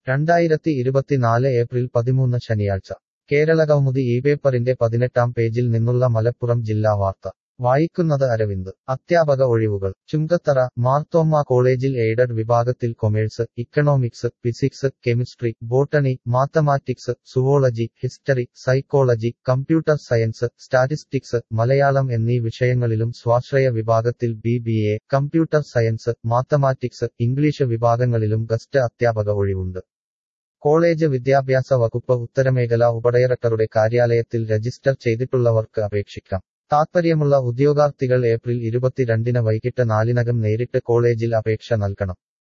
രണ്ടായിരത്തി ഇരുപത്തിനാല് ഏപ്രിൽ പതിമൂന്ന് ശനിയാഴ്ച കേരള കൗമുദി ഈ പേപ്പറിന്റെ പതിനെട്ടാം പേജിൽ നിന്നുള്ള മലപ്പുറം ജില്ലാ വാർത്ത വായിക്കുന്നത് അരവിന്ദ് അധ്യാപക ഒഴിവുകൾ ചുങ്കത്തറ മാർത്തോമ്മ കോളേജിൽ എയ്ഡഡ് വിഭാഗത്തിൽ commerce economics physics chemistry botany mathematics zoology history psychology computer science statistics Malayalam എന്നീ വിഷയങ്ങളിലും സ്വാശ്രയ വിഭാഗത്തിൽ B B A computer science mathematics English വിഭാഗങ്ങളിലും ഗസ്റ്റ് അധ്യാപക ഒഴിവുണ്ട് കോളേജ് വിദ്യാഭ്യാസ വകുപ്പ് ഉത്തരമേഖല ഉപഡയറക്ടറുടെ കാര്യാലയത്തിൽ രജിസ്റ്റർ ചെയ്തിട്ടുള്ളവർക്ക് അപേക്ഷിക്കാം താത്പര്യമുള്ള ഉദ്യോഗാർത്ഥികൾ ഏപ്രിൽ ഇരുപത്തിരണ്ടിന് വൈകിട്ട് നാലിനകം നേരിട്ട് കോളേജിൽ അപേക്ഷ നൽകണം